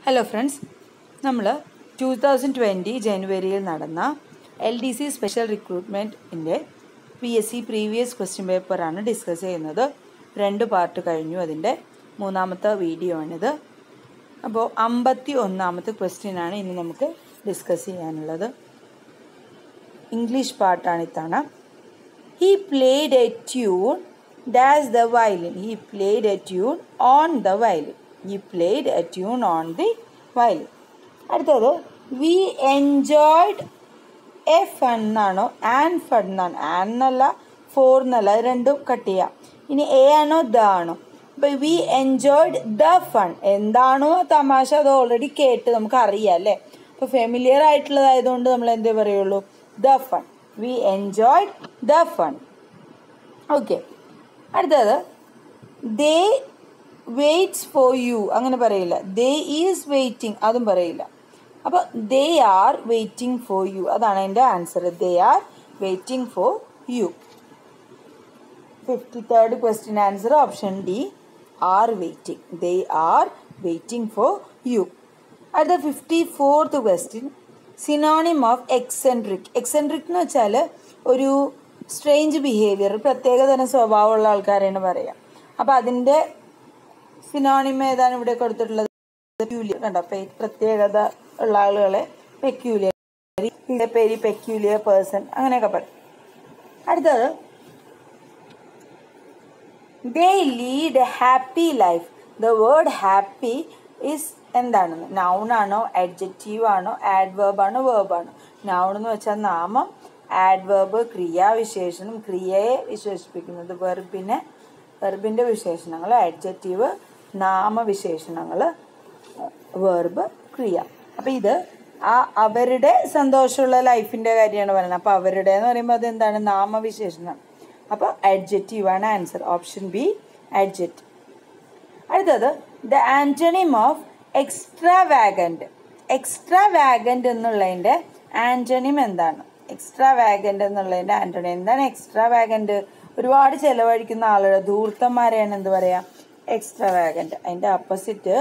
hello friends നമ്മൾ two thousand twenty ജനുവരിയിൽ നടന്ന എൽ ഡി സി സ്പെഷ്യൽ റിക്രൂട്ട്മെൻറ്റിൻ്റെ P S C previous question പേപ്പറാണ് ഡിസ്കസ് ചെയ്യുന്നത് രണ്ട് പാർട്ട് കഴിഞ്ഞു അതിൻ്റെ മൂന്നാമത്തെ വീഡിയോ ആണിത് അപ്പോൾ അമ്പത്തി ഒന്നാമത്തെ ക്വസ്റ്റ്യനാണ് ഇനി നമുക്ക് ഡിസ്കസ് ചെയ്യാനുള്ളത് ഇംഗ്ലീഷ് പാർട്ടാണ് ഇത്തവണ he played a tune does the violin he played a tune on the violin he played a tune on the violin അടുത്തത് വി എൻജോയ്ഡ് എ ഫൺ എന്നാണോ ആൻ ഫൺ എന്നാണ് ആൻ എന്നല്ല ഫോർ എന്നല്ല അത് രണ്ടും കട്ട് ചെയ്യാം ഇനി എ ആണോ ദ ആണോ അപ്പോൾ വി എൻജോയ്ഡ് ദ ഫൺ എന്താണോ തമാശ അത് ഓൾറെഡി കേട്ട് നമുക്ക് അറിയാം അല്ലേ അപ്പോൾ ഫെമിലിയർ ആയിട്ടുള്ളതായതുകൊണ്ട് നമ്മൾ എന്തേ പറയുള്ളൂ the fun we enjoyed the fun okay അടുത്തത് ദേ വെയിറ്റ്സ് ഫോർ യു അങ്ങനെ പറയില്ല ദേ ഈസ് വെയിറ്റിംഗ് അതും പറയില്ല അപ്പോൾ they are waiting for you അതാണ് എൻ്റെ answer they are waiting for you fifty third question answer option D are waiting they are waiting for you അടുത്ത fifty fourth question synonym of eccentric eccentric എന്ന് വെച്ചാൽ ഒരു strange behaviour പ്രത്യേകതരം സ്വഭാവമുള്ള ആൾക്കാരാണ് പറയാം അപ്പോൾ അതിൻ്റെ സിനോണിം ഏതാണ് ഇവിടെ കൊടുത്തിട്ടുള്ളത് പെക്യൂലിയർ കണ്ടോ പെ- പ്രത്യേകത ഉള്ള ആളുകളെ പെക്യൂലിയർ പേര് പെക്യൂലിയർ പേഴ്സൺ അങ്ങനെയൊക്കെ പറയും അടുത്തത് they lead happy life the word happy is എന്താണെന്ന് നൗൺ ആണോ അഡ്ജക്റ്റീവ് ആണോ ആഡ്വേർബ് ആണോ വേർബ് ആണോ നൗൺ എന്ന് വെച്ചാൽ നാമം ആഡ്വേർബ് ക്രിയാവിശേഷണം ക്രിയയെ വിശേഷിപ്പിക്കുന്നത് വെർബിനെ വെർബിൻ്റെ വിശേഷണങ്ങൾ അഡ്ജക്റ്റീവ് നാമവിശേഷണങ്ങൾ വേർബ് ക്രിയ അപ്പം ഇത് ആ അവരുടെ സന്തോഷമുള്ള ലൈഫിൻ്റെ കാര്യമാണ് പറയുന്നത് അപ്പോൾ അവരുടെ എന്ന് പറയുമ്പോൾ അത് എന്താണ് നാമവിശേഷണം അപ്പോൾ അഡ്ജക്റ്റീവ് ആണ് ആൻസർ ഓപ്ഷൻ ബി അഡ്ജക്റ്റ് അടുത്തത് the antonym of extravagant extravagant എന്നുള്ളതിൻ്റെ ആൻറ്റണിം എന്താണ് എക്സ്ട്രാ വാഗൻറ്റ് എന്നുള്ളതിൻ്റെ ആൻറ്റണിം എന്താണ് എക്സ്ട്രാ വാഗൻറ്റ് ഒരുപാട് ചിലവഴിക്കുന്ന ആളുകൾ ധൂർത്തന്മാരെയാണ് എന്ത് പറയുക എക്സ്ട്രാ വാഗൻറ്റ് അതിൻ്റെ ഓപ്പോസിറ്റ്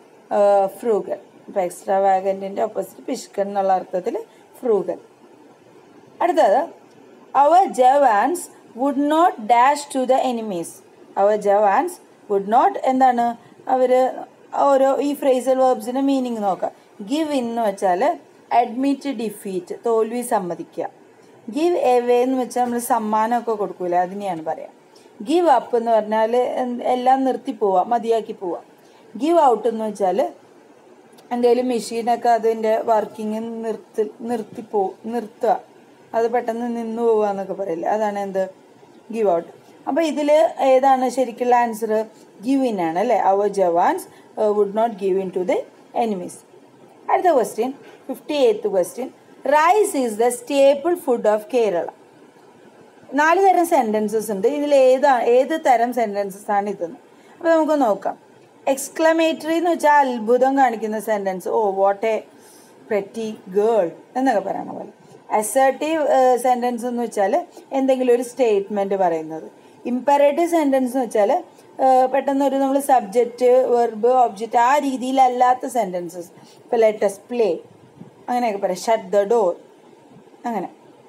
ഫ്രൂഗൽ അപ്പോൾ എക്സ്ട്രാ വാഗൻറ്റിൻ്റെ ഓപ്പോസിറ്റ് പിഷ്കൻ എന്നുള്ള അർത്ഥത്തിൽ ഫ്രൂഗൽ അടുത്തത് our jawans would not dash to the enemies our jawans would not എന്താണ് അവർ ഓരോ ഈ ഫ്രേസൽ വേർബ്സിൻ്റെ മീനിങ് നോക്കാം ഗിവ് ഇൻ എന്ന് വെച്ചാൽ അഡ്മിറ്റ് ഡിഫീറ്റ് തോൽവി സമ്മതിക്കുക ഗിവ് എവേ എന്ന് വെച്ചാൽ നമ്മൾ സമ്മാനമൊക്കെ കൊടുക്കൂലേ അതിനെയാണ് പറയാം ഗിവ് അപ്പ് എന്ന് പറഞ്ഞാൽ എല്ലാം നിർത്തി പോവാം മതിയാക്കി പോവാം ഗിവ് ഔട്ട് എന്ന് വെച്ചാൽ എന്തെങ്കിലും മെഷീനൊക്കെ അതിൻ്റെ വർക്കിംഗ് നിർത്തി നിർത്തി പോ നിർത്തുക അത് പെട്ടെന്ന് നിന്ന് പോവുക എന്നൊക്കെ പറയില്ലേ അതാണ് എന്ത് ഗിവ് ഔട്ട് അപ്പോൾ ഇതിൽ ഏതാണ് ശരിക്കുള്ള ആൻസർ ഗിവ് ഇൻ ആണ് അല്ലേ our jawans would not give in to the enemies അടുത്ത question fifty eighth question rice is the staple food of Kerala നാല് തരം സെൻറ്റൻസസ് ഉണ്ട് ഇതിൽ ഏതാ ഏത് തരം സെൻറ്റൻസസ് ആണ് ഇതെന്ന് അപ്പോൾ നമുക്ക് നോക്കാം എക്സ്ക്ലമേറ്ററി എന്ന് വെച്ചാൽ അത്ഭുതം കാണിക്കുന്ന sentence oh what a pretty girl എന്നൊക്കെ പറയണ പോലെ അസേർട്ടീവ് സെൻറ്റൻസ് എന്ന് വെച്ചാൽ എന്തെങ്കിലും ഒരു സ്റ്റേറ്റ്മെൻറ്റ് പറയുന്നത് ഇമ്പറേറ്റീവ് സെൻറ്റൻസ് എന്ന് വെച്ചാൽ പെട്ടെന്ന് ഒരു നമ്മൾ സബ്ജക്റ്റ് വെർബ് ഒബ്ജക്റ്റ് ആ രീതിയിലല്ലാത്ത സെൻറ്റൻസസ് ഇപ്പോൾ ലെറ്റസ് പ്ലേ അങ്ങനെയൊക്കെ പറയാം ഷട്ട് ദ ഡോർ അങ്ങനെ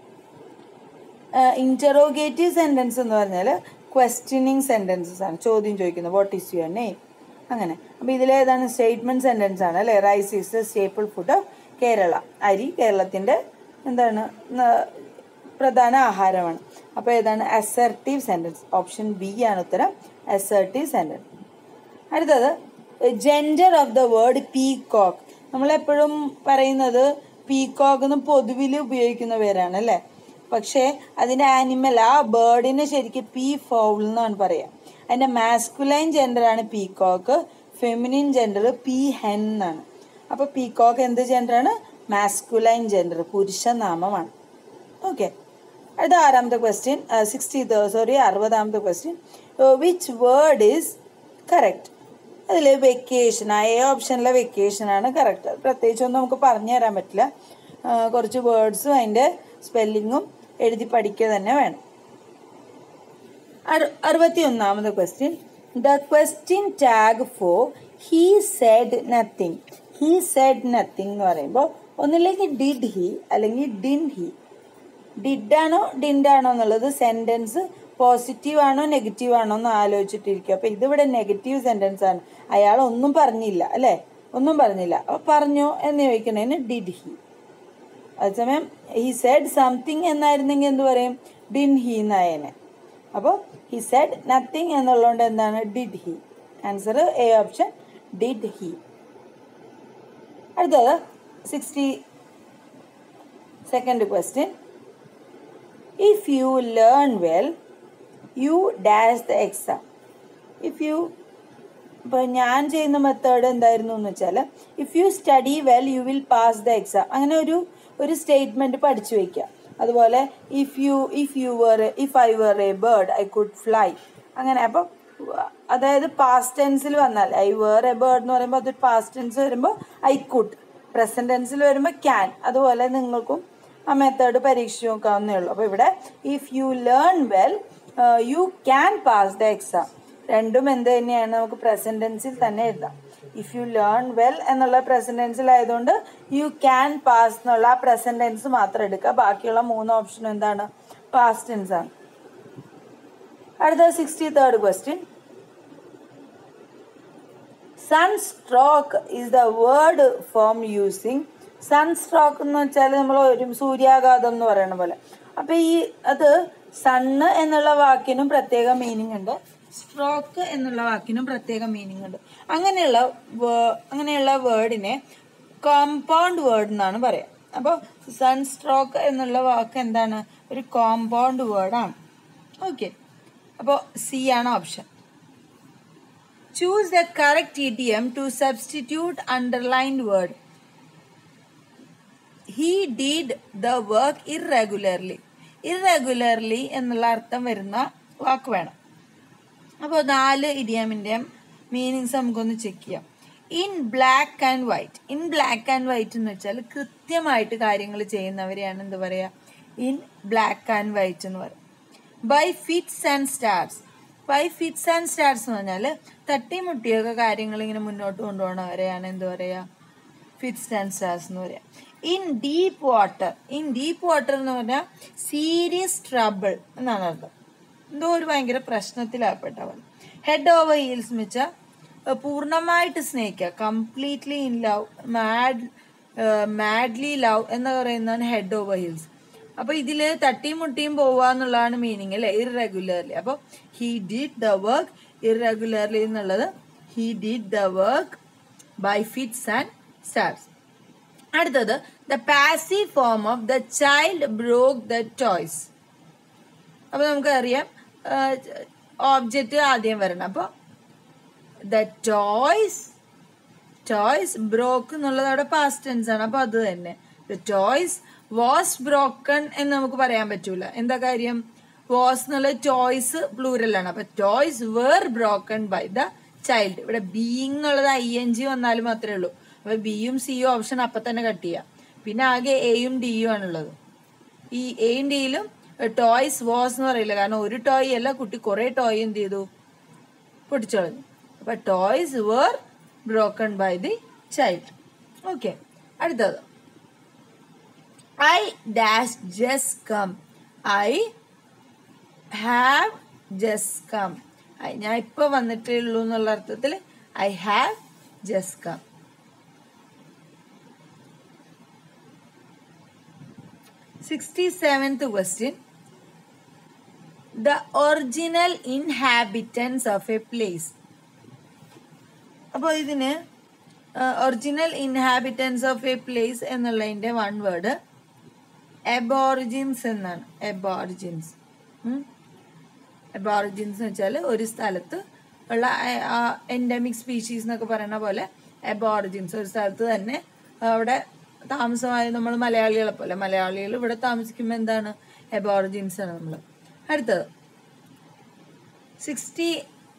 ഇൻറ്ററോഗേറ്റീവ് സെൻറ്റൻസ് എന്ന് പറഞ്ഞാൽ ക്വസ്റ്റ്യനിങ് സെൻറ്റൻസസ് ആണ് ചോദ്യം ചോദിക്കുന്നത് വാട്ട് ഈസ് യുവർ നെയിം അങ്ങനെ അപ്പോൾ ഇതിലേതാണ് സ്റ്റേറ്റ്മെൻറ്റ് സെൻറ്റൻസ് ആണ് അല്ലേ rice is the staple food of Kerala അരി കേരളത്തിൻ്റെ എന്താണ് ന- പ്രധാന ആഹാരമാണ് അപ്പോൾ ഏതാണ് അസർട്ടീവ് സെൻറ്റൻസ് ഓപ്ഷൻ ബി ആണ് ഉത്തരം അസർട്ടീവ് സെൻറ്റൻസ് അടുത്തത് gender of the word peacock നമ്മളെപ്പോഴും പറയുന്നത് പീകോക്ക് എന്ന് പൊതുവിൽ ഉപയോഗിക്കുന്ന പേരാണ് അല്ലേ പക്ഷേ അതിൻ്റെ ആനിമൽ ആ ബേർഡിനെ ശരിക്കും പീ ഫൗൾ എന്നാണ് പറയുക അതിൻ്റെ മാസ്കുലൈൻ ജെൻഡറാണ് peacock feminine gender peahen എന്നാണ് അപ്പോൾ പീകോക്ക് എന്ത് ജെൻഡറാണ് മാസ്കുലൈൻ ജെൻഡർ പുരുഷ നാമമാണ് ഓക്കെ അടുത്ത ആറാമത്തെ ക്വസ്റ്റ്യൻ സിക്സ്റ്റി സോറി അറുപതാമത്തെ question which word is correct അതിൽ വെക്കേഷൻ ആ എ ഓപ്ഷനിലെ വെക്കേഷൻ ആണ് കറക്റ്റ് പ്രത്യേകിച്ചൊന്നും നമുക്ക് പറഞ്ഞു തരാൻ പറ്റില്ല ആ, കുറച്ച് വേർഡ്സും അതിൻ്റെ സ്പെല്ലിങ്ങും എഴുതി പഠിക്കുക തന്നെ വേണം അറുപത്തി ഒന്നാമത് question the question tag for he said nothing he said nothing എന്ന് പറയുമ്പോൾ ഒന്നില്ലെങ്കിൽ ഡിഡ് ഹി അല്ലെങ്കിൽ ഡിൻ ഹി ഡിഡാണോ ഡിൻഡാണോ എന്നുള്ളത് സെന്റൻസ് പോസിറ്റീവ് ആണോ നെഗറ്റീവ് ആണോ എന്ന് ആലോചിച്ചിട്ടിരിക്കും അപ്പൊ ഇതിവിടെ നെഗറ്റീവ് സെന്റൻസ് ആണ് അയാൾ ഒന്നും പറഞ്ഞില്ല അല്ലെ ഒന്നും പറഞ്ഞില്ല അപ്പൊ പറഞ്ഞോ എന്ന് ചോദിക്കണേന് ഡിഡ് ഹി അതേസമയം ഹി സെഡ് സംതിങ് എന്നായിരുന്നെങ്കിൽ എന്ത് പറയും ഡിൻ ഹി എന്നായനെ അപ്പോൾ ഹി സെഡ് നത്തിങ് എന്നുള്ളതുകൊണ്ട് എന്താണ് did he answer A option did he അടുത്തത് sixty second question if you learn well you dash the exam if you ഇപ്പോൾ ഞാൻ ചെയ്യുന്ന മെത്തേഡ് എന്തായിരുന്നു എന്ന് വെച്ചാൽ if you study well you will pass the exam അങ്ങനെ ഒരു ഒരു സ്റ്റേറ്റ്മെൻറ്റ് പഠിച്ചു വയ്ക്കുക അതുപോലെ if you if you were if I were a bird I could fly അങ്ങനെ അപ്പം അതായത് പാസ്റ്റ് ടെൻസിൽ വന്നാൽ ഐ വേർ എ ബേർഡ് എന്ന് പറയുമ്പോൾ അതൊരു പാസ്റ്റ് ടെൻസ് വരുമ്പോൾ ഐ കുഡ് പ്രസന്റ് ടെൻസിൽ വരുമ്പോൾ ക്യാൻ അതുപോലെ നിങ്ങൾക്കും ആ മെത്തേഡ് പരീക്ഷിച്ച് നോക്കാവുന്നേ ഉള്ളൂ അപ്പോൾ ഇവിടെ if you learn well you can pass the exam രണ്ടും എന്ത് തന്നെയാണ് നമുക്ക് പ്രസന്റ് ടെൻസിൽ തന്നെ എഴുതാം ഇഫ് യു ലേൺ വെൽ എന്നുള്ള പ്രസന്റ് ടെൻസിൽ ആയതുകൊണ്ട് യു ക്യാൻ പാസ് എന്നുള്ള ആ പ്രസന്റ് ടെൻസ് മാത്രം എടുക്കുക ബാക്കിയുള്ള മൂന്ന് ഓപ്ഷനും എന്താണ് പാസ്റ്റ് ടെൻസ് ആണ് അടുത്ത sixty third question sunstroke is the word form using sunstroke എന്ന് വെച്ചാൽ നമ്മൾ ഒരു സൂര്യാഘാതം എന്ന് പറയുന്ന പോലെ അപ്പൊ ഈ അത് സണ്ണ് എന്നുള്ള വാക്കിനും പ്രത്യേക മീനിങ് ഉണ്ട് സ്ട്രോക്ക് എന്നുള്ള വാക്കിനും പ്രത്യേക മീനിങ് ഉണ്ട് അങ്ങനെയുള്ള അങ്ങനെയുള്ള വേർഡിനെ കോമ്പൗണ്ട് വേർഡ് എന്നാണ് പറയാം അപ്പോൾ സൺസ്ട്രോക്ക് എന്നുള്ള വാക്ക് എന്താണ് ഒരു കോമ്പൗണ്ട് വേർഡാണ് ഓക്കെ അപ്പോൾ സി ആണ് option choose the correct idiom to substitute underlined word he did the work irregularly irregularly എന്നുള്ള അർത്ഥം വരുന്ന വാക്ക് വേണം അപ്പോൾ നാല് ഇഡിയമിൻ്റെയും മീനിങ്സ് നമുക്കൊന്ന് ചെക്ക് ചെയ്യാം in black and white in black and white എന്ന് വെച്ചാൽ കൃത്യമായിട്ട് കാര്യങ്ങൾ ചെയ്യുന്നവരെയാണ് എന്ത് പറയുക ഇൻ ബ്ലാക്ക് ആൻഡ് വൈറ്റ് എന്ന് പറയും by fits and starts by fits and starts എന്ന് പറഞ്ഞാൽ തട്ടിമുട്ടിയൊക്കെ കാര്യങ്ങൾ ഇങ്ങനെ മുന്നോട്ട് കൊണ്ടുപോകണവരെയാണ് എന്ത് പറയുക ഫിറ്റ്സ് ആൻഡ് സ്റ്റാർസ് എന്ന് പറയാം in deep water in deep water എന്ന് പറഞ്ഞാൽ സീരിയസ് ട്രബിൾ എന്നാണ് അർത്ഥം എന്തോ ഒരു ഭയങ്കര പ്രശ്നത്തിലാപ്പെട്ടവൻ ഹെഡ് ഓവർ ഹീൽസ് എന്ന് വെച്ചാൽ പൂർണ്ണമായിട്ട് സ്നേഹിക്കുക completely in love mad madly love എന്ന് പറയുന്നതാണ് ഹെഡ് ഓവർ ഹീൽസ് അപ്പൊ ഇതില് തട്ടിയും മുട്ടിയും പോവുക എന്നുള്ളതാണ് മീനിങ് അല്ലെ ഇറഗുലർലി അപ്പൊ he did the work irregularly എന്നുള്ളത് he did the work by fits and starts അടുത്തത് the passive form of the child broke the toys അപ്പൊ നമുക്കറിയാം ഓബ്ജക്റ്റ് ആദ്യം വരണം അപ്പോൾ ദ ടോയ്സ് ടോയ്സ് ബ്രോക്ക് എന്നുള്ളത് അവിടെ പാസ്റ്റ് ടെൻസ് ആണ് അപ്പോൾ അത് തന്നെ ദ ടോയ്സ് വാസ് ബ്രോക്കൺ എന്ന് നമുക്ക് പറയാൻ പറ്റൂല എന്താ കാര്യം വാസ് എന്നുള്ള ടോയ്സ് പ്ലൂരലാണ് അപ്പൊ toys were broken by the child ഇവിടെ ബീയിങ് എന്നുള്ളത് ഐ എൻ ജി വന്നാലും മാത്രമേ ഉള്ളൂ അപ്പൊ ബിയും സിയും ഓപ്ഷൻ അപ്പൊ തന്നെ കട്ട് ചെയ്യാം പിന്നെ ആകെ എയും ഡിയും ആണുള്ളത് ഈ എയും ഡിയിലും ടോയ്സ് വാസ് എന്ന് പറയില്ല കാരണം ഒരു ടോയ് അല്ല കുട്ടി കുറെ ടോയ് എന്ത് ചെയ്തു പൊട്ടിച്ചളഞ്ഞു അപ്പൊ toys were broken by the child okay അടുത്തത് I dash just come I have just come ഞാൻ ഇപ്പൊ വന്നിട്ടേ ഉള്ളൂ എന്നുള്ള അർത്ഥത്തിൽ I have just come sixty seventh question the original inhabitants of a place അപ്പോൾ ഇതിന് original inhabitants of a place എന്നുള്ളതിൻ്റെ വൺ വേർഡ് എബോറിജിൻസ് എന്നാണ് എബോറിജിൻസ് എബോറിജിൻസ് എന്ന് വെച്ചാൽ ഒരു സ്ഥലത്ത് ഉള്ള എൻഡമിക് സ്പീഷീസ് എന്നൊക്കെ പറയുന്ന പോലെ എബോറിജിൻസ് ഒരു സ്ഥലത്ത് തന്നെ അവിടെ താമസമായി നമ്മൾ മലയാളികളെ പോലെ മലയാളികൾ ഇവിടെ താമസിക്കുമ്പോൾ എന്താണ് എബോറിജിൻസ് ആണ് നമ്മൾ അടുത്തത് സിക്സ്റ്റി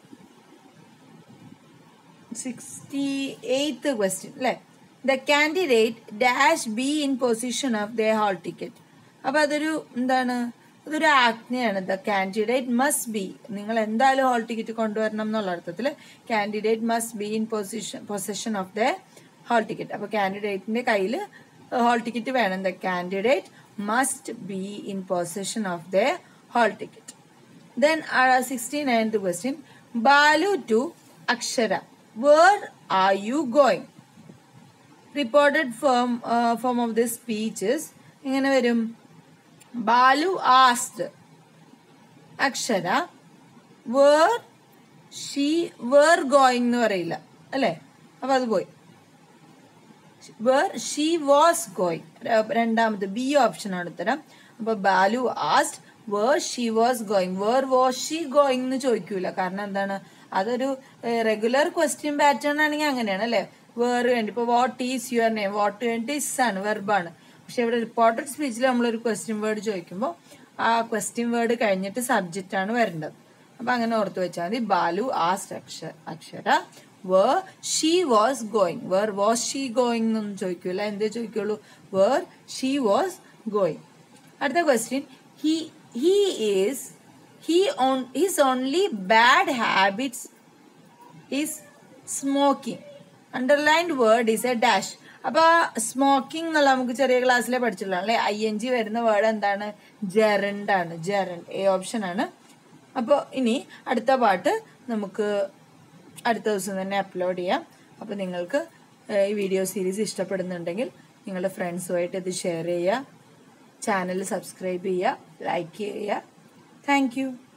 സിക്സ്റ്റി എയ്ത്ത് ക്വസ്റ്റ്യൻ അല്ലേ the candidate dash be in position of the hall ticket അപ്പൊ അതൊരു എന്താണ് അതൊരു ആജ്ഞയാണ് ദ കാൻഡിഡേറ്റ് മസ്റ്റ് ബി നിങ്ങൾ എന്തായാലും ഹാൾ ടിക്കറ്റ് കൊണ്ടുവരണം എന്നുള്ള അർത്ഥത്തിൽ candidate must be in position position of the hall ticket അപ്പോൾ കാൻഡിഡേറ്റിന്റെ കയ്യിൽ ഹാൾ ടിക്കറ്റ് വേണം the candidate must be in position of the hall ticket then sixty ninth question Balu to Akshara where are you going reported form form of the speeches എങ്ങനെ വരും Balu asked Akshara where she were going എന്ന് പറയില്ല അല്ലേ അപ്പൊ അത് പോയി where she was going രണ്ടാമത് B option ആണ് ഉത്തരം അപ്പൊ Balu asked where she was going where was she going എന്ന് ചോദിക്കൂല കാരണം എന്താണ് അതൊരു റെഗുലർ ക്വസ്റ്റ്യൻ പാറ്റേൺ ആണെങ്കിൽ അങ്ങനെയാണ് അല്ലേ വേർ വേണ്ടി ഇപ്പൊ what is your name what വേണ്ടി ഇസ് ആണ് വെർബാണ് പക്ഷെ ഇവിടെ റിപ്പോർട്ടഡ് സ്പീച്ചിൽ നമ്മളൊരു ക്വസ്റ്റ്യൻ വേർഡ് ചോദിക്കുമ്പോൾ ആ ക്വസ്റ്റ്യൻ വേർഡ് കഴിഞ്ഞിട്ട് സബ്ജക്റ്റ് ആണ് വരേണ്ടത് അപ്പൊ അങ്ങനെ ഓർത്ത് വെച്ചാൽ മതി Balu asked Akshara Akshara where she was going where was she going എന്നൊന്നും ചോദിക്കൂല എന്തേ ചോദിക്കുള്ളൂ വേർ ഷീ വാസ് ഗോയിങ് അടുത്ത question he he is he on his only bad habits is smoking underlined word is a dash അപ്പൊ സ്മോക്കിംഗ് എന്നുള്ള നമുക്ക് ചെറിയ ക്ലാസ്സിലെ പഠിച്ചിട്ടുള്ള അല്ലെ ഐ എൻ ജി വരുന്ന വേർഡ് എന്താണ് ജെറണ്ട് ആണ് ജെറണ്ട് എ ഓപ്ഷൻ ആണ് അപ്പോൾ ഇനി അടുത്ത പാട്ട് നമുക്ക് അടുത്ത ദിവസം തന്നെ അപ്ലോഡ് ചെയ്യാം അപ്പോൾ നിങ്ങൾക്ക് ഏഹ്, ഈ വീഡിയോ സീരീസ് ഇഷ്ടപ്പെടുന്നുണ്ടെങ്കിൽ നിങ്ങളുടെ ഫ്രണ്ട്സുമായിട്ട് ഇത് ഷെയർ ചെയ്യുക ചാനൽ സബ്സ്ക്രൈബ് ചെയ്യുക ലൈക്ക് ചെയ്യുക താങ്ക് യു